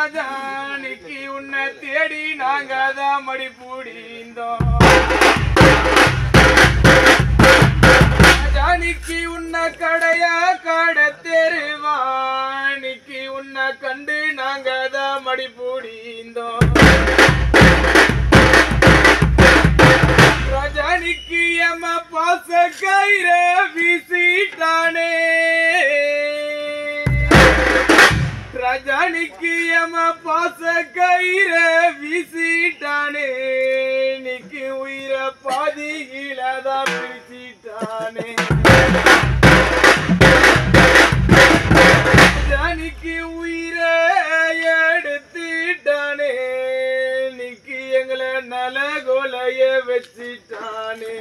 ராஜானிக்கு உன்னை தேடி நாங்க தான் மடி பூடிந்தோம் ராஜானிக்கு உன்னை கடையா கட தெருவானிக்கு உன்னை கண்டு நாங்க தான் மடி பூடிந்தோம் ரஜானிக்கு எம்ம பாச கயிற வீசிட்டானே ரஜானிக்கு எம்ம பாச கயிற வீசிட்டானே நிக்கு உயிர பாதியில தான் பிரிச்சிட்டானே ரஜானிக்கு உயிர எடுத்துட்டானே நிக்கு எங்களை நல கொலைய வச்சிட்டானே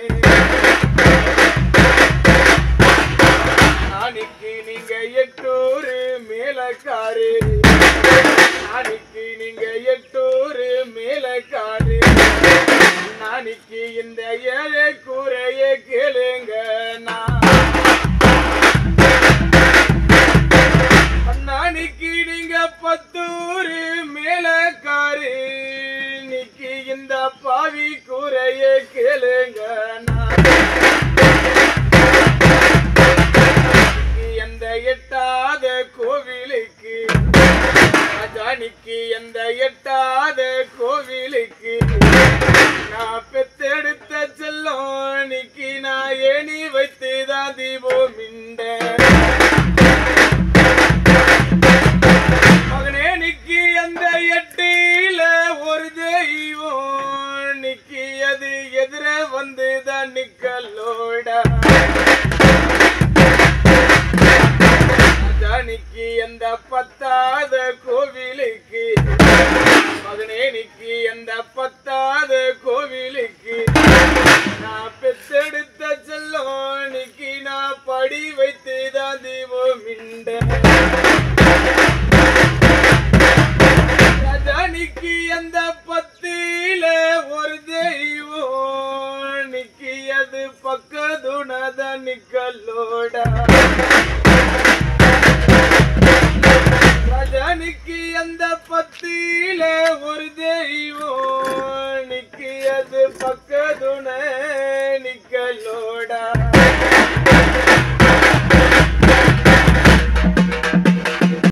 நாளைக்கு நீங்க எட்டூரு மேலக்காரு நாளைக்கு நீங்க எட்டூரு மேலக்காரு நாளைக்கு இந்த ஏழை கூரைய கேளுங்க நான் அண்ணானிக்கு நீங்க பத்தூரு மேலக்காரு நிக்கு இந்த பாவி கூரைய கேளுங்க நான் எந்த எட்டாத கோவிலுக்கு ராஜானிக்கு எந்த எட்டாத கோவிலுக்கு நான் பெத்தெடுத்த செல்லம் நிக்கு நான் ஏணி வைத்து தான் தீபம் மிண்ட மகனே நிக்கி அந்த எட்டில ஒரு தெய்வம் நிக்கி அது எதிர வந்து தான் நிக்கலோட ராஜானிக்கு அந்த பத்தாத கோவிலுக்கு மகனே நிக்கி அந்த பத்தாத கோவிலுக்கு நான் பெத்தெடுத்த செல்லம் நிக்கி நான் படி வைத்து தான் தீபம் மிண்ட ரஜானிக்கு அந்த பத்தில ஒரு தெய்வம் நிக்கியது பக்கதுனத நிக்கலோட ரஜானிக்கு அந்த பத்தில ஒரு தெய்வம் நிக்கியது பக்கதுன நிக்கலோட